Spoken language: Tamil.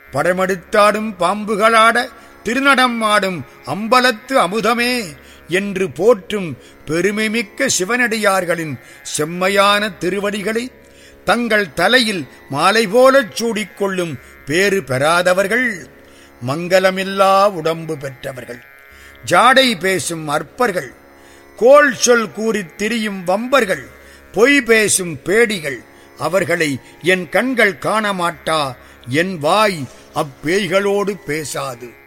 படமெடுத்தாடும் பாம்புகளாட திருநடம் ஆடும் அம்பலத்து அமுதமே என்று போற்றும் பெருமைமிக்க சிவனடியார்களின் செம்மையான திருவடிகளை தங்கள் தலையில் மாலை போலச் சூடிக்கொள்ளும் பேறு பெறாதவர்கள் மங்கலமில்லா உடம்பு பெற்றவர்கள் ஜாடை பேசும் அற்பர்கள் கோல் சொல் கூறித் திரியும் வம்பர்கள் பொய் பேசும் பேடிகள் அவர்களை என் கண்கள் காண மாட்டா என் வாய் அப்பேய்களோடு பேசாது